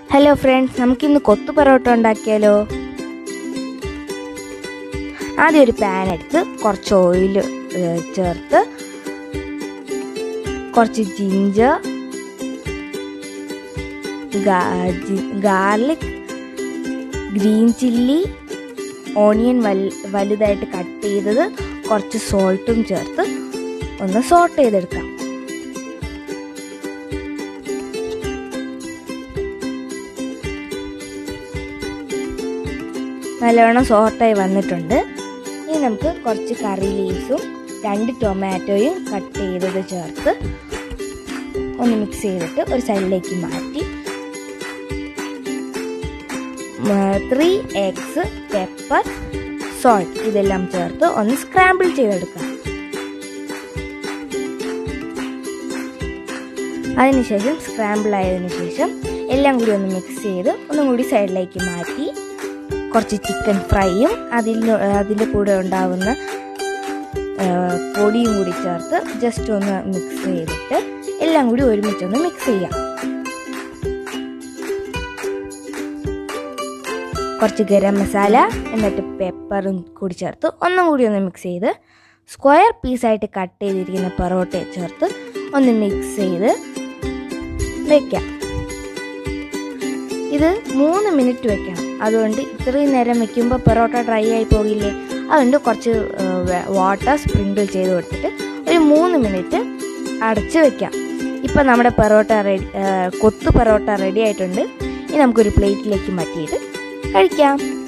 hello friends നമുക്കിന്ന് കൊത്തു പൊറോട്ട ഉണ്ടാക്കിയാലോ ആദ്യം ഒരു പാൻ എടുത്ത് കുറച്ച് ഓയിൽ ചേർത്ത് കുറച്ച് ginger garlic green chilli onion വൽ വലുതായിട്ട് കട്ട് ചെയ്തത് കുറച്ച് സോൾട്ടും ചേർത്ത് ഒന്ന് സോട്ട് ചെയ്തെടുക്കാം നല്ലവണ്ണം സോട്ടായി വന്നിട്ടുണ്ട് ഇനി നമുക്ക് കുറച്ച് കറി ലീവ്സും രണ്ട് ടൊമാറ്റോയും കട്ട് ചെയ്തത് ചേർത്ത് ഒന്ന് മിക്സ് ചെയ്തിട്ട് ഒരു സൈഡിലേക്ക് മാറ്റി ത്രീ എഗ്സ് പെപ്പർ സോൾട്ട് ഇതെല്ലാം ചേർത്ത് ഒന്ന് സ്ക്രാമ്പിൾ ചെയ്തെടുക്കാം അതിനുശേഷം സ്ക്രാമ്പിൾ ആയതിനു ശേഷം എല്ലാം കൂടി ഒന്ന് മിക്സ് ചെയ്ത് ഒന്നും കൂടി സൈഡിലേക്ക് മാറ്റി കുറച്ച് ചിക്കൻ ഫ്രൈയും അതിൽ അതിൻ്റെ കൂടെ ഉണ്ടാവുന്ന പൊടിയും കൂടി ചേർത്ത് ജസ്റ്റ് ഒന്ന് മിക്സ് ചെയ്തിട്ട് എല്ലാം കൂടി ഒരുമിച്ചൊന്ന് മിക്സ് ചെയ്യാം കുറച്ച് ഗരം മസാല എന്നിട്ട് പെപ്പറും കൂടി ചേർത്ത് ഒന്നും കൂടി ഒന്ന് മിക്സ് ചെയ്ത് സ്ക്വയർ പീസായിട്ട് കട്ട് ചെയ്തിരിക്കുന്ന പൊറോട്ട ചേർത്ത് ഒന്ന് മിക്സ് ചെയ്ത് വെക്കാം ഇത് മൂന്ന് മിനിറ്റ് വെക്കണം അതുകൊണ്ട് ഇത്രയും നേരം വെക്കുമ്പോൾ പൊറോട്ട ഡ്രൈ ആയി പോകില്ലേ അതുകൊണ്ട് കുറച്ച് വാട്ടർ സ്പ്രിങ്കിൾ ചെയ്ത് കൊടുത്തിട്ട് ഒരു മൂന്ന് മിനിറ്റ് അടച്ച് വെക്കാം ഇപ്പം നമ്മുടെ പൊറോട്ട റെഡി കൊത്തു പൊറോട്ട റെഡി ആയിട്ടുണ്ട് ഇനി നമുക്കൊരു പ്ലേറ്റിലേക്ക് മാറ്റിയിട്ട് കഴിക്കാം